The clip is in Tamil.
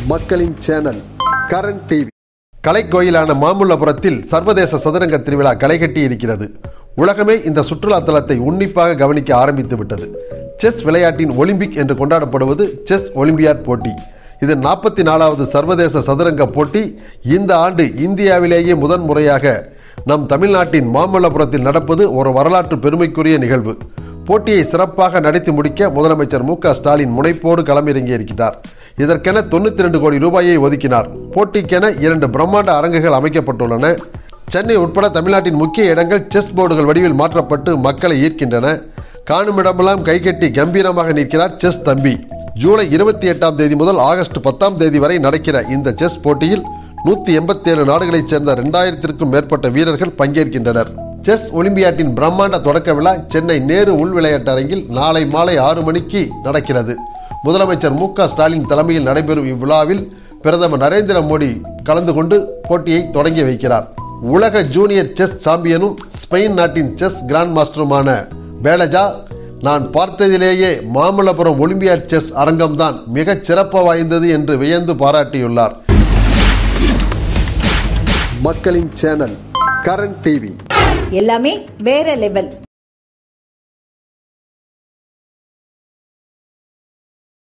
மக்களின் சேனல் கரண் டிவி கலைக்கோயிலான மாமல்லபுரத்தில் சர்வதேச சதுரங்க திருவிழா களைகட்டி இருக்கிறது உலகமே இந்த சுற்றுலா தலத்தை உன்னிப்பாக கவனிக்க ஆரம்பித்து விட்டது செஸ் விளையாட்டின் ஒலிம்பிக் என்று கொண்டாடப்படுவது செஸ் ஒலிம்பியாட் போட்டி இது நாற்பத்தி நாலாவது சர்வதேச சதுரங்க போட்டி இந்த ஆண்டு இந்தியாவிலேயே முதன் முறையாக நம் தமிழ்நாட்டின் மாமல்லபுரத்தில் நடப்பது ஒரு வரலாற்று பெருமைக்குரிய நிகழ்வு போட்டியை சிறப்பாக நடத்தி முடிக்க முதலமைச்சர் மு க ஸ்டாலின் முனைப்போடு களமிறங்கியிருக்கிறார் இதற்கென தொண்ணூத்தி ரெண்டு கோடி ரூபாயை ஒதுக்கினார் போட்டிக்கென இரண்டு பிரம்மாண்ட அரங்குகள் அமைக்கப்பட்டுள்ளன சென்னை உட்பட தமிழ்நாட்டின் முக்கிய இடங்கள் செஸ் போர்டுகள் வடிவில் மாற்றப்பட்டு மக்களை ஈர்க்கின்றன காணும் இடமெல்லாம் கைகட்டி கம்பீரமாக நிற்கிறார் செஸ் தம்பி ஜூலை இருபத்தி எட்டாம் தேதி முதல் ஆகஸ்ட் பத்தாம் தேதி வரை நடக்கிற இந்த செஸ் போட்டியில் நூத்தி எண்பத்தி ஏழு நாடுகளைச் சேர்ந்த இரண்டாயிரத்திற்கும் மேற்பட்ட வீரர்கள் பங்கேற்கின்றனர் செஸ் ஒலிம்பியாட்டின் பிரம்மாண்ட தொடக்க விழா சென்னை நேரு உள் விளையாட்டரங்கில் நாளை மாலை ஆறு மணிக்கு நடக்கிறது முதலமைச்சர் மு க ஸ்டாலின் தலைமையில் நடைபெறும் இவ்விழாவில் பிரதமர் நரேந்திர மோடி கலந்து கொண்டு போட்டியை தொடங்கி வைக்கிறார் உலக ஜூனியர் செஸ் சாம்பியனும் ஸ்பெயின் நாட்டின் செஸ் கிராண்ட் மாஸ்டருமான பேலஜா நான் பார்த்ததிலேயே மாமல்லபுரம் ஒலிம்பியாட் செஸ் அரங்கம்தான் மிகச் சிறப்பு வாய்ந்தது என்று வியந்து பாராட்டியுள்ளார் மக்களின் சேனல் கரண் டிவி எல்லாமே வேற லெவல்